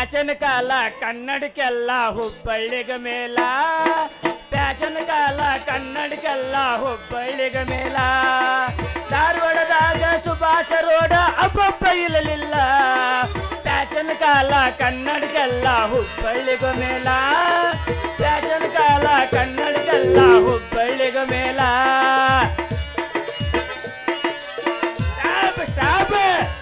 Passion ಕಾಲ ಕನ್ನಡಕ್ಕೆಲ್ಲ ಹುಬ್ಬಳ್ಳಿಗ ಮೇಲ ಪ್ಯಾಶನ್ ಕಾಲ ಕನ್ನಡಕ್ಕೆಲ್ಲ ಹುಬ್ಬಳ್ಳಿಗ ಮೇಲ ಧಾರವಾಡದಾಗ ಸುಭಾಷ ರೋಡ ಅಬ್ಬಬ್ಬ ಇಲ್ಲಲಿಲ್ಲ ಪ್ಯಾಶನ್ ಕಾಲ ಕನ್ನಡಕ್ಕೆಲ್ಲ ಹುಬ್ಬಳ್ಳಿಗ ಮೇಲ ಪ್ಯಾಶನ್ ಕಾಲ ಕನ್ನಡಕ್ಕೆಲ್ಲ ಹುಬ್ಬಳ್ಳಿಗ ಮೇಲ ಸ್ಟಾಪ್ ಸ್ಟಾಪ್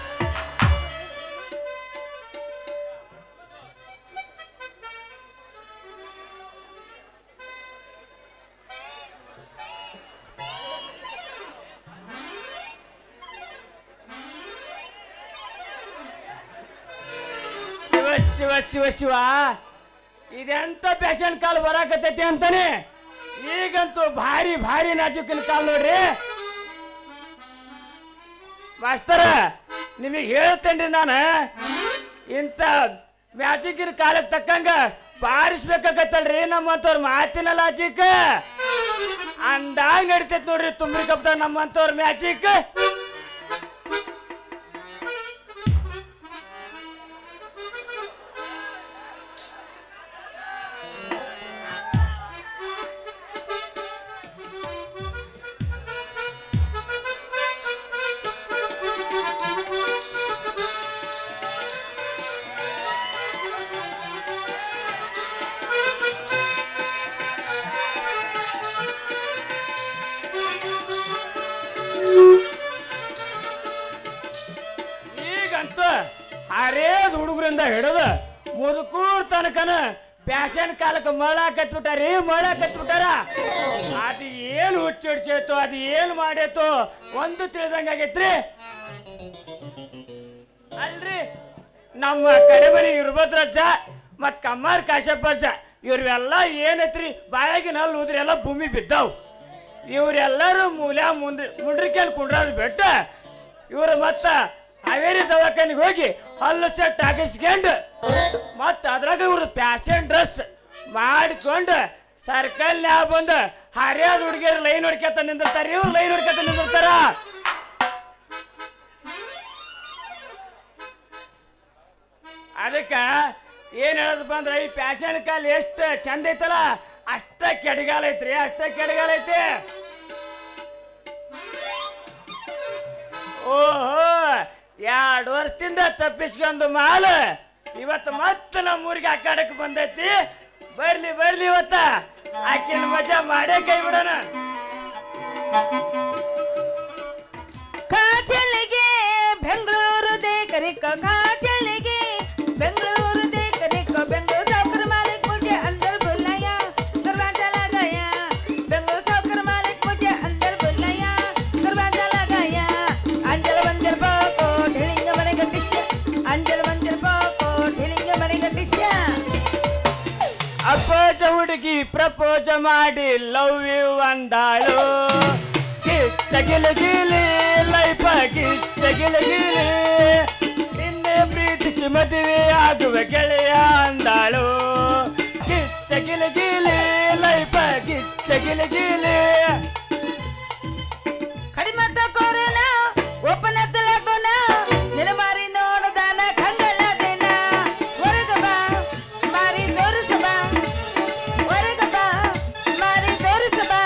ಶಿವ ಶಿವ ಶಿವ ಶಿವ ಇದೆಂತ ಪ್ಯಾಶನ್ ಕಾಲ್ ಬರಾಕತ್ತೈತಿ ಅಂತಾನೆ ಈಗಂತೂ ಭಾರಿ ಭಾರಿ ನಾಜುಕಿನ ಕಾಲ್ ನೋಡ್ರಿ ಮಾಸ್ತರ ನಿಮಗೆ ಹೇಳ್ತೇನ್ರಿ ನಾನು ಇಂಥ ಮ್ಯಾಜಿಕಿನ ಕಾಲಕ್ಕೆ ತಕ್ಕಂಗ ಬಾರಿಸ್ಬೇಕಾಗತ್ತಲ್ರಿ ನಮ್ಮಂತವ್ರ ಮಾತಿನ ಲಾಜಿಕ್ ಅಂದಾಗ ನಡಿತೈತಿ ನೋಡ್ರಿ ತುಂಬ್ರಿ ಕಪ್ತ ನಮ್ಮಂತವ್ರ ಮ್ಯಾಜಿಕ್ ಈಗಂತೂ ಹರೇದ್ ಹುಡುಗರಿಂದ ಹಿಡಿದು ಮುದುಕೂರ್ ತನಕನ ಪ್ಯಾಶನ್ ಕಾಲಕ್ಕೆ ಮಳ ಕಟ್ಬಿಟ್ಟಾರಿ ಮಳ ಕಟ್ಬಿಟ್ಟಾರ ಅದು ಏನು ಹುಚ್ಚಿಡ್ಸೈತೋ ಅದು ಏನು ಮಾಡೈತೋ ಒಂದು ತಿಳಿದಂಗಾಗೈತ್ರಿ ಅಲ್ರಿ ನಮ್ಮ ಕಡೆ ಮನೆ ಇರ್ಭದ್ರಜ್ಜ ಮತ್ ಕಮ್ಮಾರ್ ಕಾಶಪ್ಪಜ್ಜ ಇವ್ರೆಲ್ಲ ಏನೈತ್ರಿ ಬಾಯಾಗಿ ನಲ್ಲಿ ಉದ್ರಿ ಎಲ್ಲ ಭೂಮಿ ಬಿದ್ದಾವ್ ಇವ್ರೆಲ್ಲರೂ ಮೂಲ್ಯ ಮುಂದ್ರಿ ಮುಂಡ್ರಿಕೆಲ್ ಕುಂಡ್ರಾದ್ ಬೆಟ್ಟ ಇವ್ರು ಮತ್ತ ಹಾವೇರಿ ದವಾಖಾನಿಗೆ ಹೋಗಿ ಹಲ್ಲು ಸೆಟ್ ಹಾಕಿಸ್ಕೊಂಡು ಮತ್ತ ಅದ್ರಾಗ ಇವ್ರು ಪ್ಯಾಶನ್ ಡ್ರೆಸ್ ಮಾಡಿಕೊಂಡು ಸರ್ಕಲ್ ನ್ಯಾಗ ಬಂದು ಹರಿಯಾದ ಹುಡುಗಿಯರು ಲೈನ್ ಹೊಡ್ಕೊತ ನಿಂದಿರ್ತಾರ ಇವ್ರು ಲೈನ್ ಹೊಡ್ಕೊತ ನಿಂದಿರ್ತಾರ ಅದಕ್ಕ ಏನ್ ಹೇಳೋದಪ್ಪ ಅಂದ್ರೆ ಈ ಪ್ಯಾಶನ್ ಕಾಲ್ ಎಷ್ಟು ಚಂದ ಐತಲ್ಲ ಅಷ್ಟ ಕೆಡಗಾಲ ಐತ್ರಿ ಅಷ್ಟ ಕೆಡಗಾಲ ಐತಿ ಓಹೋ ಎರಡು ವರ್ಷದಿಂದ ತಪ್ಪಿಸ್ಕೊಂಡು ಮಾಲ್ ಇವತ್ತು ಮತ್ತೆ ನಮ್ಮೂರಿಗೆ ಅಕ್ಕಾಡಕ್ಕೆ ಬಂದೈತಿ ಬರ್ಲಿ ಬರ್ಲಿ ಇವತ್ತ ಆಕಿನ ಮಜಾ ಮಾಡೇ ಕೈ ಬಿಡೋಣ ಕಾಚಲಿಗೆ ಬೆಂಗಳೂರು ದೇಕರಿಕ ಕಾಚಲಿಗೆ ಬೆಂಗಳೂರು ದೇಕರಿಕ ಬೆಂಗಳೂರು ಸಾವುಕಾರ ಮಾಲಿಕ್ ಮುझे अंदर बुलाया दरवाजा लगाया बेंगलुरु साउकर मालिक मुझे अंदर बुलाया दरवाजा लगाया अंजल बंजर बाको ढिलिंग मने गटिश अंजल बंजर बाको ढिलिंग मने गटिश ಅಪ್ಪೋಜ ಹುಡುಗಿ ಪ್ರಪೋಜ ಮಾಡಿ ಲವ್ ಯು ಅಂದಾಳು ಕಿಚ್ಚ ಗಿಲಿ ಲೈಫ ಕಿಚ್ಚ ಗಿಲಿ ನಿನ್ನೆ ಪ್ರೀತಿಸಿ ಮದುವೆ ಆಗುವ ಗೆಳೆಯ ಅಂದಾಳು ಕಿಚ್ಚ ಗಿಲಿ ಲೈಫ ಕಿಚ್ಚ ಗಿಲಿ ಕಡಿಮೆ ಕೊರೋನಾ ಓಪನ್ ಲಾಕ್ಡೌನ್ ನಿನ್ನ ಮಾರಿ ನೋಡದಾನ ಕಂಗಲ್ಲದೇನ ಹೊರಗ ಬಾ ಮಾರಿ ತೋರಿಸ ಬಾ ಹೊರಗ ಬಾ ಮಾರಿ ತೋರಿಸ ಬಾ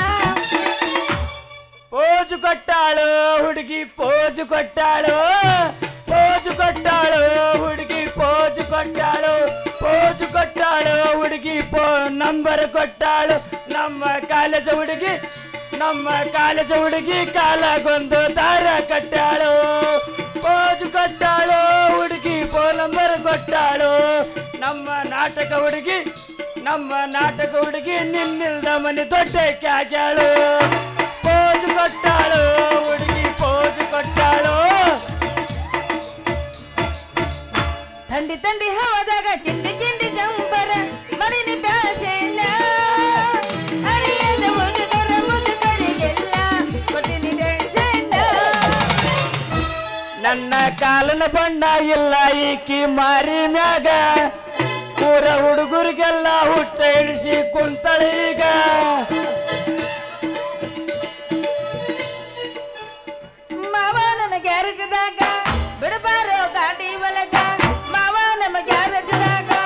ಪೋಜು ಕೊಟ್ಟಾಳು ಹುಡುಗಿ ಪೋಜು ಕೊಟ್ಟಾಳು ಪೋಜು ಕೊಟ್ಟಾಳು ಹುಡುಗಿ ಪೋಜು ಕೊಟ್ಟಾಳು ಪೋಜು ಕೊಟ್ಟಾಳು ಹುಡುಗಿ ಪೋ ನಂಬರ್ ಕೊಟ್ಟಾಳು ನಮ್ಮ ಕಾಲೇಜ್ ಹುಡುಗಿ ನಮ್ಮ ಕಾಲೇಜ್ ಹುಡುಗಿ ಕಾಲಗೊಂದು ದಾರ ಕಟ್ಟಾಳು ಪೋಜು ಕೊಟ್ಟಾಳು ಹುಡುಗಿ ಪೋ ನಂಬರ್ ಕೊಟ್ಟಾಳು ನಮ್ಮ ನಾಟಕ ಹುಡುಗಿ ನಮ್ಮ ನಾಟಕ ಹುಡುಗಿ ನಿನ್ನಿಲ್ದ ಮನೆ ದೊಡ್ಡ ಕ್ಯಾಗ್ಯಾಳು ಪೋಜು ಕೊಟ್ಟಾಳು ಹುಡುಗಿ ಪೋಜು ಕೊಟ್ಟಾಳು ಥಂಡಿ ಥಂಡಿ ಹವಾದಾಗ ಕಿಂಡಿ ಕಿಂಡಿ ಜಂಬರ ಮಡಿನಿ ಬ್ಯಾಸೆಲ್ಲ ಹರಿಯದ ಮುದುಕರ ಮುದುಕರಿಗೆಲ್ಲ ಕೊಟ್ಟಿನಿ ಟೆನ್ಷನ್ ನನ್ನ ಕಾಲನ ಬಣ್ಣ ಇಲ್ಲ ಈಕಿ ಮಾರಿ ಮ್ಯಾಗ ಊರ ಹುಡುಗರಿಗೆಲ್ಲ ಹುಚ್ಚ ಹಿಡಿಸಿ ಕುಂತಳೀಗ ಮಾವ ನನಗೆ ಅರಗದಾಗ ಬಿಡಬಾರೋ ಗಾಡಿ ಒಳಗ ಮಾವ ನಮಗೆ ಅರಗದಾಗ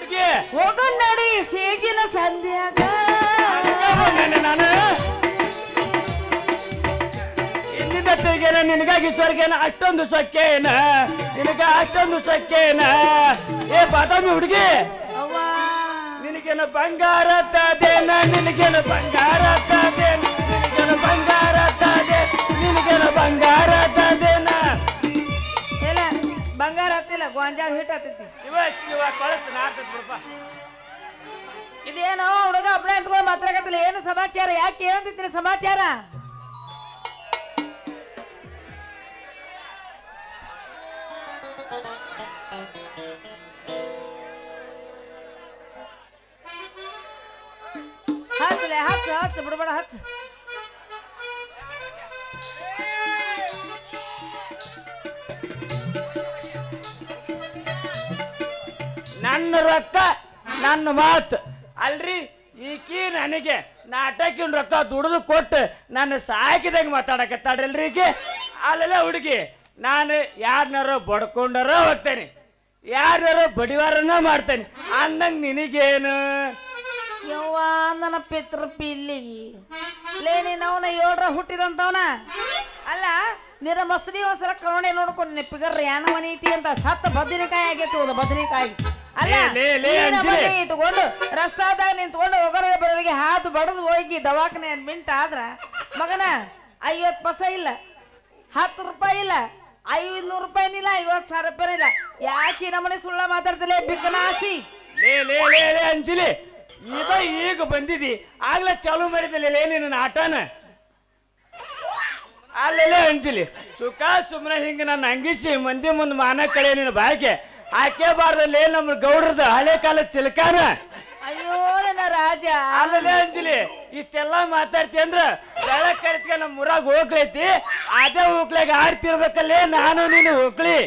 ಹುಡುಗಿ ಹೋಗೋಣ ನಡಿ ಸೇಜಿನ ಸಂಧ್ಯಾಗ ಬಂದೇನೆ ನಾನು ಇಂದಿನ ತೆಗೆನ ನಿನಗಾಗಿ ಸ್ವರ್ಗೇನ ಅಷ್ಟೊಂದು ಸೊಕ್ಕೇನ ನಿನಗ ಅಷ್ಟೊಂದು ಸೊಕ್ಕೇನ ಏ ಬಾದಾಮಿ ಹುಡುಗಿ ಅವ್ವ ನಿನಗೇನ ಬಂಗಾರ ತಾದೇನ ನಿನಗೇನ ಬಂಗಾರ ತಾದೇನ ನಿನಗೇನ ಬಂಗಾರ ತಾದೆ ನಿನಗೇನ ಬಂಗಾರ ತಾದೇನ ಇಲ್ಲ ಬಂಗಾರ ಹತ್ತಿಲ್ಲ ಗೊಂಜಾಳ ಹಿಟ್ಟು ಹತ್ತೈತಿ ಶಿವ ಶಿವ ಕೊಳತು ನಾರ್ತದ ಬಿಡಪ್ಪ ಇದೇನೋ ಹುಡುಗ ಒಬ್ಬನೇ ಅಂತ್ಕೊಂಡು ಮಾತಾಡಕತ್ತಿಲ್ಲ ಏನು ಸಮಾಚಾರ ಯಾಕೆ ಏನಂತಿದ್ದೀನಿ ಸಮಾಚಾರ ಹಚ್ಚಲೆ ಹಚ್ಚ ಹಚ್ಚ ಬಿಡಬೇಡ ಹಚ್ಚ ನನ್ನ ರೊಕ್ಕ ನನ್ನ ಮಾತು ಅಲ್ರಿ ಈಕಿ ನನಗೆ ನಾಟಕಿನ ರೊಕ್ಕ ದುಡಿದು ಕೊಟ್ಟು ನನ್ನ ಸಾಕಿದಂಗೆ ಮಾತಾಡಕತ್ತಾಡ್ರಲ್ರಿ ಈಕಿ ಅಲ್ಲೆಲ್ಲ ಹುಡುಗಿ ನಾನು ಯಾರನ್ನಾರ ಬಡ್ಕೊಂಡಾರ ಹೋಗ್ತೇನೆ ಯಾರ್ಯಾರ ಬಡಿವಾರನ ಮಾಡ್ತೇನೆ ಅಂದಂಗೆ ನಿನಗೇನು ಯವ್ವ ನನ್ನ ಪಿತೃ ಪಿಲ್ಲಿಗಿ ಲೇ ನೀನು ಅವನ ಏಳ್ರ ಹುಟ್ಟಿದಂತವನ ಅಲ್ಲ ನಿರ ಮಸಡಿ ಒಂದ್ಸಲ ಕರುಣೆ ನೋಡ್ಕೊಂಡು ನಿನ್ನ ಪಿಗರ್ ಯಾನ ಮನೆ ಐತಿ ಅಂತ ಸತ್ತ ಬದನೆಕಾಯಿ ಆಗೈತಿ ಹೋದ ಬದನೆಕಾಯಿ ಅಲ್ಲ ಲೇ, ಲೇ, ಲೇ, ನೀನ ಅಂಜಿಲಿ. ಮನೆ ಇಟ್ಕೊಂಡು ರಸ್ತಾದಾಗ ನಿಂತ್ಕೊಂಡು ಹೋಗೋರ ಬರೋರಿಗೆ ಹಾದು ಬಡದು ಹೋಗಿ ದವಾಖಾನೆ ಅಡ್ಮಿಂಟ್ ಆದ್ರ ಮಗನ ಐವತ್ತು ಪಸ ಇಲ್ಲ ಹತ್ತು ರೂಪಾಯಿ ಇಲ್ಲ ಐನೂರು ರೂಪಾಯಿನಿಲ್ಲ ಐವತ್ತು ಸಾವಿರ ರೂಪಾಯಿ ಇಲ್ಲ ಯಾಕೆ ನಮ್ಮನೆ ಸುಳ್ಳ ಮಾತಾಡ್ತಿಲ್ಲ ಬಿಕ್ಕನಾಸಿ ಲೇ ಲೇ ಲೇ ಲೇ ಅಂಜಲಿ ಇದ ಈಗ ಬಂದಿದಿ ಆಗ್ಲೇ ಚಾಲು ಮಾಡಿದಿಲ್ಲ ಲೇ ನಿನ್ನ ಆಟನ ಅಲ್ಲೆಲ್ಲ ಅಂಜಲಿ ಸುಖ ಸುಮ್ಮನೆ ಹಿಂಗ ನನ್ನ ಅಂಗಿಸಿ ಮಂದಿ ಮುಂದೆ ಮಾನ ಕಳೆ ನಿನ್ನ ಬಾಯ್ಗೆ ಆಕೆ ಬಾರ್ದಲ್ಲಿ ನಮ್ಮ ಗೌಡ್ರದ ಹಳೆ ಕಾಲದ ಚಿಲಕಾನ ಅಯ್ಯೋ ನನ್ನ ರಾಜ ಅಲ್ಲೇ ಅಂಜಲಿ ಇಷ್ಟೆಲ್ಲ ಮಾತಾಡ್ತಿ ಅಂದ್ರ ಬೆಳಕ್ ಕರಿತ್ಕ ನಮ್ಮ ಊರಾಗ ಹೋಗ್ಲೈತಿ ಅದೇ ಹೋಗ್ಲಾಗ ಆಡ್ತಿರ್ಬೇಕಲ್ಲೇ ನಾನು ನೀನು ಹೋಗ್ಲಿ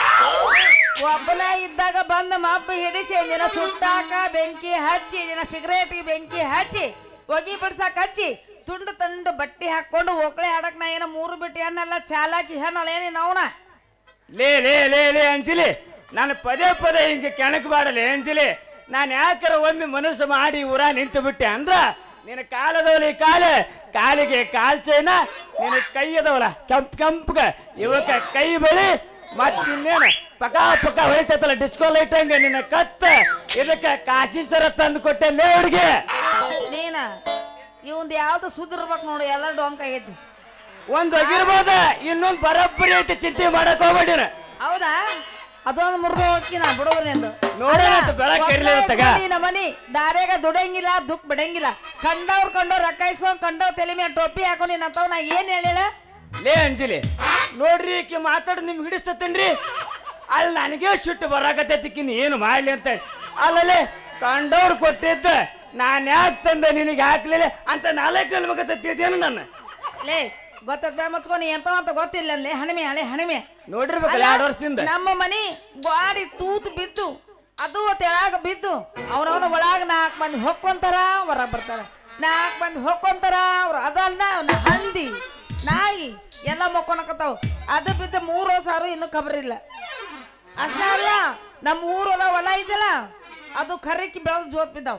ಒಬ್ಬನ ಇದ್ದಾಗ ಬಂದ ಮಬ್ಬ ಹಿಡಿಸಿ ನಿನ್ನ ಸುಟ್ಟಾಕ ಬೆಂಕಿ ಹಚ್ಚಿ ನಿನ್ನ ಸಿಗರೇಟ್ಗೆ ಬೆಂಕಿ ಹಚ್ಚಿ ಹೊಗಿ ಬಿಡ್ಸಾಕ ಹಚ್ಚಿ ತುಂಡು ತಂಡು ಬಟ್ಟೆ ಹಾಕೊಂಡು ಒಕ್ಳೆ ಆಡಕ್ ನಾ ಏನೋ ಮೂರು ಬಿಟ್ಟು ಹೆಣ್ಣೆಲ್ಲ ಚಾಲಾಕಿ ಹೆಣ್ಣಲ್ಲ ಏನೇನು ಅವನ ಲೇ ಲೇ ಲೇ ಲೇ ಅಂಜಲಿ ನಾನು ಪದೇ ಪದೇ ಹಿಂಗೆ ಕೆಣಕ್ ಬಾಡಲೆ ಅಂಜಲಿ ನಾನು ಯಾಕಾರ ಒಮ್ಮೆ ಮನಸ್ಸು ಮಾಡಿ ಊರ ನಿಂತು ಬಿಟ್ಟೆ ಅಂದ್ರ ನಿನ್ನ ಕಾಲದವಲಿ ಕಾಲ ಕಾಲಿಗೆ ಕಾಲ್ ಚೈನ ನಿನ್ನ ಕೈ ಅದಾವಲ್ಲ ಕೆಂಪ್ ಕೆಂಪ್ಗ ಇವಕ್ಕ ಕೈ ಬಳಿ ಮತ್ತಿನ್ನೇನು ಪಕ ಪಕ ಹೊಳಿತೈತಲ್ಲ ಡಿಸ್ಕೋ ಲೈಟ್ ಹಂಗ ನಿನ್ನ ಕತ್ತ ಇದಕ್ಕ ಕಾಶಿ ಸರ ತಂದು ಕೊಟ್ಟೆ ಲೇ ಹುಡುಗಿ ನೀನ ಇವಂದು ಯಾವ್ದು ಸುದ್ದಿರ್ಬೇಕು ನೋಡು ಎಲ್ಲ ಡೊಂಕ್ ಆಗೈತಿ ಒಂದ್ ಆಗಿರ್ಬೋದ ಇನ್ನೊಂದ್ ಬರೋಬ್ಬರಿ ಐತಿ ಚಿಂತೆ ಮಾಡಕ್ ಹೋಗ್ಬೇಡಿನ ಹೌದಾ ಅದೊಂದು ಮುರಿದು ಹೋಗ್ಕಿನ ಬಿಡುವುದೆಂದು ನೋಡೋಣ ಅಂತ ಬೆಳಕ್ ಇರ್ಲಿ ತಗ ನಿನ್ನ ಮನಿ ದಾರ್ಯಾಗ ದುಡಂಗಿಲ್ಲ ದುಃಖ ಬಿಡಂಗಿಲ್ಲ ಕಂಡವ್ರು ಕಂಡವ್ರು ರೊಕ್ಕ ಇಸ್ಕೊಂಡ್ ಕಂಡವ್ ತಲೆ ಮೇಲೆ ಟೋಪಿ ಹಾಕೊಂಡು ನಿನ್ನ ಅಂತವ್ ನಾ ಏನ್ ಹೇಳಿಲ್ಲ ಲೇ ಅಂಜಲಿ ನೋಡ್ರಿ ಈಕಿ ಮಾತಾಡ್ ನಿಮ್ಗೆ ಹಿಡಿಸ್ತತೇನ್ರಿ ಅಲ್ಲಿ ನನಗೆ ಸಿಟ್ಟು ಬರಾಕತ್ತೈತಿಕ್ಕಿನ್ ಏನು ಮಾಡ್ಲಿ ಅಂತ ಅಲ್ಲಲ್ಲೇ ಕಂಡವ್ರು ಕೊಟ್ಟಿದ್ದ ನಾನು ಯಾಕೆ ತಂದೆ ನಿನಗೆ ಹಾಕ್ಲಿಲ್ಲ ಅಂತ ನಾಲ್ಕು ಕಲ್ಬೇಕತ್ತೇನು ನನ್ನ ಲೇ ಗೊತ್ತದ ಮಚ್ಕೊಂಡು ಎಂತ ಅಂತ ಗೊತ್ತಿಲ್ಲ ಅಲ್ಲಿ ಹಣಿಮೆ ಹಳೆ ಹಣಿಮೆ ನೋಡಿರ್ಬೇಕಲ್ಲ ಎರಡು ವರ್ಷದಿಂದ ನಮ್ಮ ಮನಿ ಗಾಡಿ ತೂತು ಬಿದ್ದು ಅದು ತೆಳಾಗ ಬಿದ್ದು ಅವನವನ ಒಳಗ ನಾಲ್ಕು ಮಂದಿ ಹೊಕ್ಕೊಂತಾರ ಹೊರ ಬರ್ತಾರ ನಾಲ್ಕು ಮಂದಿ ಹೊಕ್ಕೊಂತಾರ ಅವ್ರು ಅದಲ್ಲ ಅವ್ನ ಹಂದಿ ನಾಯಿ ಎಲ್ಲ ಮೊಕ್ಕೊಳಕತ್ತಾವ ಅದು ಬಿದ್ದು ಮೂರು ವರ್ಷ ಇನ್ನೂ ಖಬರ್ ಇಲ್ಲ ಅಷ್ಟೇ ಅಲ್ಲ ನಮ್ಮ ಊರೊಳ ಹೊಲ ಇದೆಯಲ್ಲ ಅದು ಕರಿಕಿ ಬೆಳೆದು ಜೋತ್ ಬಿದ್ದಾವ್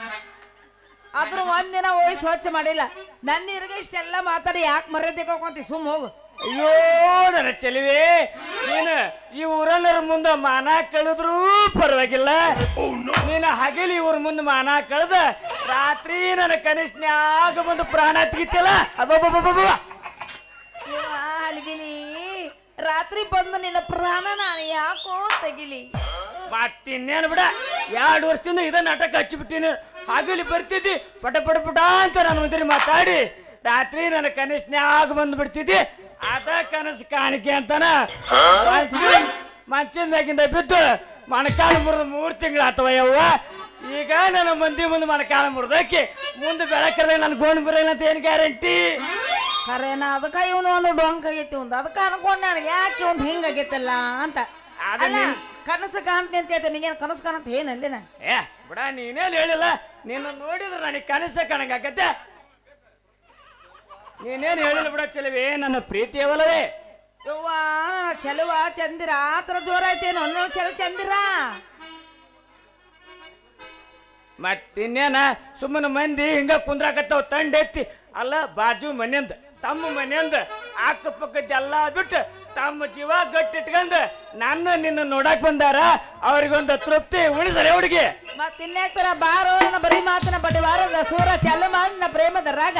ಅದ್ರ ಒಂದಿನ ಹೋಗಿ ಸ್ವಚ್ಛ ಮಾಡಿಲ್ಲ ನನ್ನ ಇರ್ಗ ಇಷ್ಟೆಲ್ಲ ಮಾತಾಡಿ ಯಾಕೆ ಮರ್ಯಾದೆ ಕಳ್ಕೊಂತಿ ಸುಮ್ ಹೋಗು ಅಯ್ಯೋ ನನ್ನ ಚೆಲುವೆ ನೀನು ಈ ಊರನ್ನರ ಮುಂದೆ ಮಾನ ಕಳೆದ್ರೂ ಪರವಾಗಿಲ್ಲ ನೀನು ಹಗಲಿ ಇವ್ರ ಮುಂದೆ ಮಾನ ಕಳೆದ ರಾತ್ರಿ ನನ್ನ ಕನಿಷ್ಠನ್ಯಾಗ ಬಂದು ಪ್ರಾಣ ತೆಗಿತಿಲ್ಲ ಅಬ್ಬಬ್ಬಬ್ಬಬ್ಬ ಯವ್ವ, ಅಲ್ಗಿನಿ ರಾತ್ರಿ ಬಂದು ನಿನ್ನ ಪ್ರಾಣ ನಾನು ಯಾಕೋ ತೆಗಿಲಿ ಮತ್ತಿನ್ನೇನು ಬಿಡ ಎರಡು ವರ್ಷದಿಂದ ಇದ ನಾಟಕ ಹಚ್ಚಿಬಿಟ್ಟಿನಿ ಹಗಲಿ ಬರ್ತಿದ್ದಿ ಪಟ ಪಟ ಪಟ ಅಂತ ನಾನು ಮುಂದೆ ಮಾತಾಡಿ ರಾತ್ರಿ ನನ್ನ ಕನಿಷ್ಠನ್ಯಾಗ ಬಂದು ಬಿಡ್ತಿದ್ದಿ ಅದ ಕನಸು ಕಾಣಿಕೆ ಅಂತಾನ ಮಂಚಿನ- ಮಂಚಿನ ಮ್ಯಾಗಿಂದ ಬಿದ್ದು ಮೊಣಕಾಲ ಮುರಿದು ಮೂರು ತಿಂಗಳು ಆತವ ಯವ್ವ ಈಗ ನನ್ನ ಮಂದಿ ಮುಂದೆ ಮೊಣಕಾಲ ಮುರಿದಕ್ಕೆ ಮುಂದೆ ಬೆಳಕರೆ ನನ್ನ ಗೋಣ್ ಬರಲ್ಲ ಅಂತ ಏನು ಗ್ಯಾರಂಟಿ ಖರೇನ ಅದಕ್ಕ ಇವನು ಒಂದು ಡೊಂಕ್ ಆಗೈತಿ ಒಂದು ಅದಕ್ಕ ಅನ್ಕೊಂಡ್ ನನಗೆ ಯಾಕೆ ಒಂದು ಹಿಂಗಾಗೈತಲ್ಲ ಅಂತ ಅದ ಅಲ್ಲ ನೀನ್- ಕನಸು ಕಾಣ್ತೀನಿ ಅಂತ ಹೇಳ್ತೇನೆ ನಿಂಗೇನು ಕನಸು ಕಾಣಂತ ಏನಲ್ಲಿನ ಏ ಬಿಡ ನೀನೇನು ಹೇಳಿಲ್ಲ ನಿನ್ನ ನೋಡಿದ್ರೆ ನನಗೆ ಕನಸ ಕಾಣಂಗಾಗತ್ತೆ ನೀನೇನು ಹೇಳಿಲ್ಲ ಬಿಡ ಚೆಲುವೆ ನನ್ನ ಪ್ರೀತಿ ಅವಲವೇ ಯವ್ವ ನನ್ನ ಚೆಲುವ ಚಂದಿರ ಆ ಥರ ಜೋರ ಐತೇನು ಅನ್ನೋ ಚೆಲ ಚಂದಿರ ಮತ್ತಿನ್ನೇನ ಸುಮ್ಮನೆ ಮಂದಿ ಹಿಂಗ ಕುಂದ್ರಾಕತ್ತಾವ ತಂಡ ಎತ್ತಿ ಅಲ್ಲ ಬಾಜು ಮನೆಯಿಂದ ತಮ್ಮ ಮನೆಯಿಂದ ಅಕ್ಕಪಕ್ಕದ ಎಲ್ಲ ಬಿಟ್ಟು ತಮ್ಮ ಜೀವ ಗಟ್ಟಿಟ್ಕೊಂಡ್ ನನ್ನ ನಿನ್ನ ನೋಡಕ್ ಬಂದಾರ ಅವ್ರಿಗೊಂದು ತೃಪ್ತಿ ಉಳಿಸರೆ ಹುಡುಗಿ ಮತ್ ಇನ್ಯಾಕ್ತರ ಬಾರೋ ನನ್ನ ಬರೀ ಮಾತನ ಬಡ್ಡಿ ವಾರದ ಸೂರ ಚಾಲು ಮಾಡಿ ನನ್ನ ಪ್ರೇಮದ ರಾಗ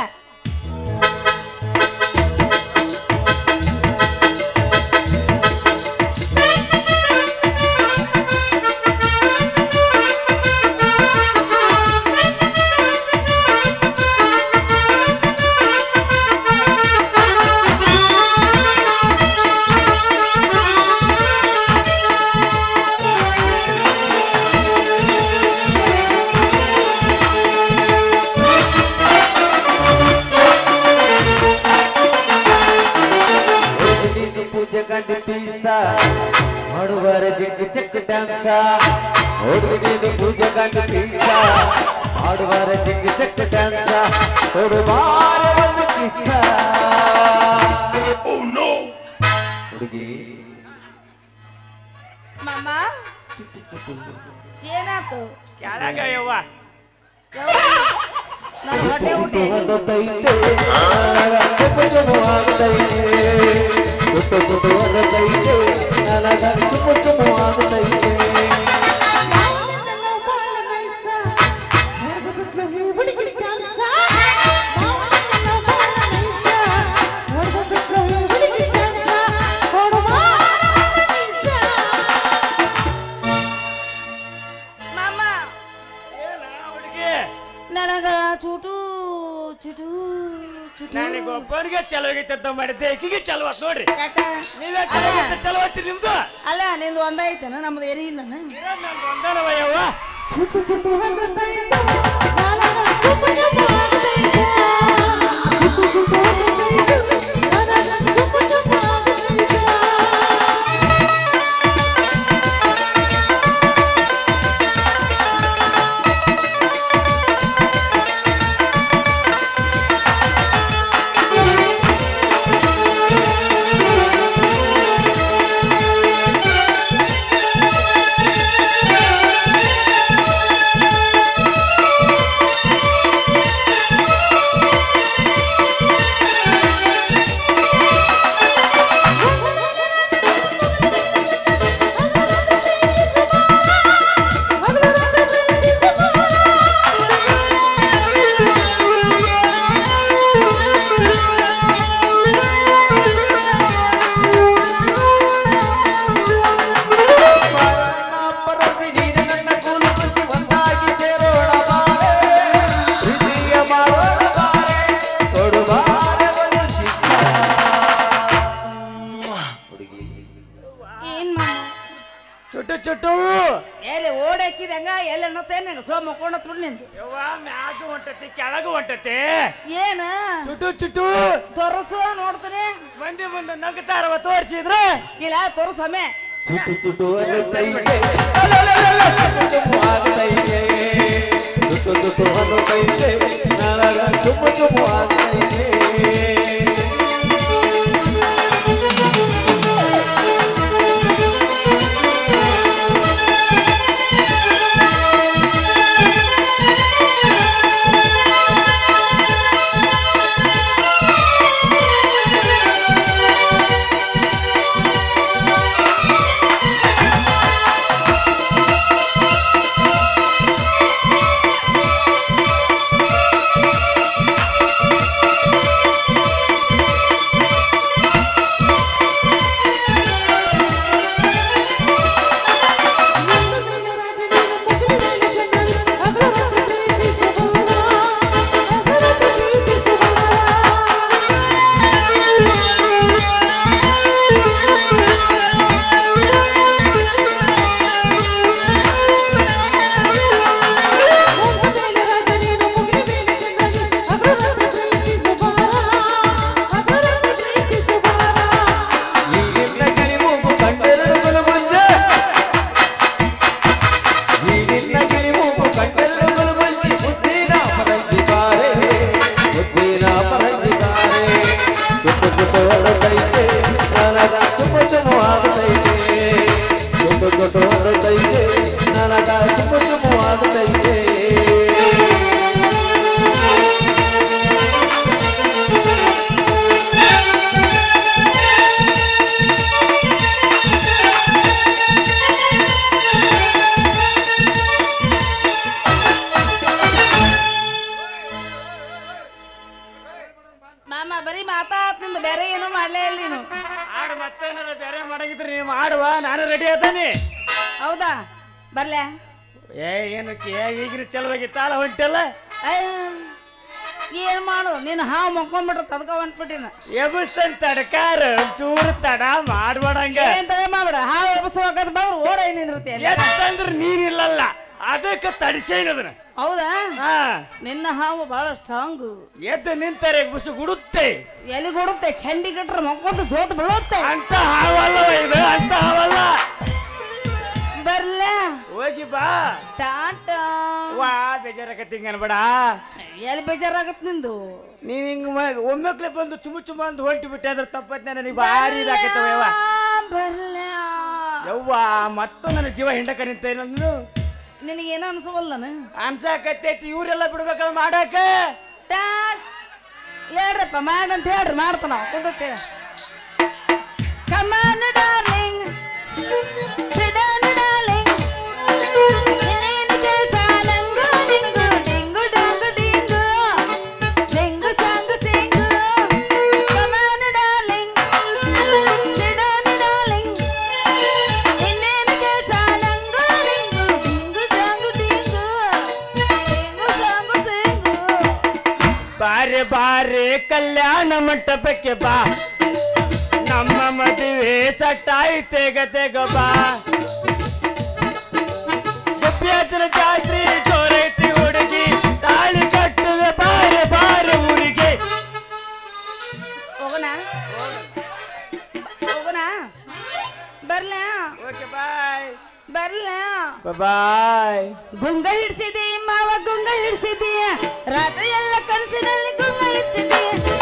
ನೀನು ಪೂಜೆ ಗಂಡಿ ಪೀಸ ಮಾಡುವರ ಜಿಂಗಿ ಚಕ್ಕ ಡ್ಯಾನ್ಸ ಹುಡುಗಿ ನೀನು ಪೂಜೆ ಗಂಡಿ ಪೀಸ ಮಾಡುವರ ಜಿಂಗಿ ಚಕ್ಕ ಡ್ಯಾನ್ಸ ಕೊಡುವಾರ ಒಂದು ಕಿಸ್ಸ ಹುಡುಗಿ ಮಾಮ ಏನಾತು ಕೆಳಗ ಯವ್ವ ನನ್ನ ಹೊಟ್ಟೆ ಹುಟ್ಟಿ ಹೊರತೈತೆ ಚುಮ್ಮು ಆಗ್ತೈತೆ ಸುತ್ತು ಸುತ್ತು ಹೊರತೈತೆ ನನಗ ಚುಮ್ಮು ಚುಮ್ಮು ಆಗ್ತೈತೆ ಮಾಮ ಏನ ಹುಡುಗಿ ನನಗ ಚುಟು ಚುಟು ಚುಟು ನನಗೆ ಒಬ್ಬನಿಗೆ ಚಲೋ ಆಗೈತೆ ಮಾಡಿದ್ದೆ ಈಕಿಗೆ ಚಲೋ ಆತ್ ನೋಡ್ರಿ ಯಾಕ ನೀವೇ ಚಲೋ ಆಗೈತೆ ಚಲೋ ಆತ್ರಿ ನಿಮ್ದು ಅಲ್ಲ ನಿಂದು ಒಂದ ಐತೆನ ನಮ್ದು ಏನಿ ಇಲ್ಲ ಇರೋದ್ ನಂದು ಒಂದನವ ಯವ್ವ ಪರದಿ ನೀನು ನನ್ನ ಕೂಲಿಸಿ ಒಂದಾಗಿ ಸೇರೋಣ ಬಾರೆ ಪ್ರೀತಿಯ ಮಾಡೋಣ ಬಾರೆ ಕೊಡುವಾರ ಒಂದು ಕಿಸ್ಸ ಹುಡುಗಿ ಏನ್ ಮಾಮ ಚುಟ್ಟು ಚುಟ್ಟು ಎಲ್ಲಿ ಓಡಿ ಹಚ್ಚಿದಂಗ ಎಲ್ಲಿ ಅನ್ನತ್ತೇನೆ ಸೋ ಮಕ್ಕೊಂಡತ್ ಬಿಡು ನಿಂದು ಯವ್ವ ಮ್ಯಾಗ ಹೊಂಟತಿ ಕೆಳಗ ಹೊಂಟತಿ ಏನ ಚುಟ್ಟು ಚುಟ್ಟು ತೋರಿಸು ನೋಡ್ತೀನಿ ಮಂದಿ ಮುಂದೆ ನಗ್ತಾರವ ತೋರಿಸಿದ್ರೆ ಇಲ್ಲ ತೋರಿಸೊಮ್ಮೆ ಚುಟು ಚುಟು ಅನ್ನುತ್ತೈತೆ ಅಲಲಲಲ, ಚುಟು ಚುಮ್ಮು ಆಗ್ತೈತೆ ಚುಟು ಚುಟು ಅನ್ನುತ್ತೈತೆ ನನಗ ಚುಮ್ಮು ಚುಮ್ಮು ಆಗ್ತೈತೆ Thank ಮಾಡಂಗಿದ್ರೆ ನೀವು ಮಾಡುವ ನಾನು ರೆಡಿ ಅದಾನೆ ಹೌದಾ ಬರ್ಲೆ ಏ ಏನಕ್ಕೆ ಈಗಿನ ಚಲವಾಗಿತ್ತಾಲ ಹೊಂಟಲ್ಲ ಅಯ್ಯ, ಏನ್ ಮಾಡು ನೀನು ಹಾವು ಮಕ್ಕೊಂಡ್ಬಿಟ್ರೆ ತದ್ಕ ಹೊಂಟ್ಬಿಟ್ಟಿನ ಎಬ್ಬಿಸ್ತನ್ ತಡಕಾರ ಚೂರು ತಡ ಮಾಡ್ಬೇಡಂಗ ಏನ್ ತಗ ಮಾಡ್ಬೇಡ ಹಾವು ಎಬ್ಬಿಸ್ಬೇಕಂತ ಬಂದ್ರೆ ಓಡ ನಿಂದಿರ್ತಿ ಅಲ್ಲಿ ಎತ್ತಂದ್ರ ನೀನಿಲ್ಲಲ್ಲ ಅದಕ್ಕೆ ತಡಿಸೇನ ಅದನ್ನ ಹೌದಾ ಹಾ ನಿನ್ನ ಹಾವು ಬಹಳ ಸ್ಟ್ರಾಂಗು ಎದ್ದು ನಿಂತಾರೆ ಬುಸು ಗುಡುತ್ತೆ ಎಲ್ಲಿ ಕೊಡುತ್ತೆ ಚಂಡಿ ಕಟ್ರೆ ಮಕ್ಕೊಂದು ಸೋತ್ ಬೀಳುತ್ತೆ ಅಂತ ಹಾವಲ್ಲವ ಇದು ಅಂತ ಹಾವಲ್ಲ ಬರ್ಲೆ ಹೋಗಿ ಬಾ ಟಾಟಾ ವಾ ಬೇಜಾರಾಗತ್ತಿ ಅನ್ಬೇಡ ಎಲ್ಲಿ ಬೇಜಾರಾಗತ್ ನಿಂದು ನೀನ್ ಹಿಂಗ ಒಮ್ಮೆಕ್ಲೆ ಬಂದು ಚುಮ್ಮು ಚುಮ್ಮ ಅಂತ ಹೊಂಟಿ ಬಿಟ್ಟೆ ಅದ್ರ ತಪ್ಪತ್ನ ನನಗೆ ಭಾರಿ ಇದಾಕೈತವ ಯವ್ವ ಬರ್ಲೆ ಯವ್ವ ಮತ್ತು ನನ್ನ ಜೀವ ಹಿಂಡಕ ನಿಂತ ನಾನು ನಿನಗೇನು ಅನ್ಸವಲ್ಲನ ಅನ್ಸಾಕತ್ತೈತಿ ಇವರೆಲ್ಲ ಬಿಡ್ಬೇಕಲ್ಲ ಮಾಡಾಕ ಟಾಟ್ ಹೇಳ್ರಪ್ಪ ಮಾಡಂತ ಹೇಳ್ರಿ ಮಾಡ್ತಾನ ಕುಂದತ್ತೀರ ಕಮಾನ್ ಡಾರ್ಲಿಂಗ್ ಸಿಡಾನ್ ಡಾರ್ಲಿಂಗ್ ಇನ್ನೇನು ಕೆಲ್ಸ ಲಂಗು ಡಿಂಗು ಡಿಂಗು ಡಾಂಗು ಡಿಂಗು ಡಿಂಗು song sing come on darling sit down darling ಇನ್ನೇನು ಕೆಲ್ಸ ಲಂಗು ಡಿಂಗು ಡಿಂಗು ಡಾಂಗು ಡಿಂಗು ಡಿಂಗು ಸಾಂಗು ಸಿಂಗು ಬಾರೆ ಬಾರೆ ಕಲ್ಯಾಣ ಮಂಟಪಕ್ಕೆ ಬಾ ನಮ್ಮ ಮದುವೆ ಸಟ್ಟಾಯಿ ತೆಗ ತೆಗ ಬಾ ಗುಬ್ಬಿಯಾತನ ಜಾತ್ರೆ ಜೋರೈತಿ ಹುಡುಗಿ ತಾಳಿ ಕಟ್ಟುವೆ ಬಾರೆ ಬಾರೆ ಊರಿಗೆ ಹೋಗೋಣ ಹೋಗೋಣ ಬರ್ಲ ಓಕೆ ಬಾಯ್ ಬರ್ಲ ಬಾಯ್ ಗುಂಗ ಹಿಡ್ಸಿದಿ ಮಾವ ಗುಂಗ ಹಿಡ್ಸಿದಿ ರಾತ್ರಿ ಎಲ್ಲ ಕನಸಿನಲ್ಲಿ ಗುಂಗ ಹಿಡ್ಸಿದಿ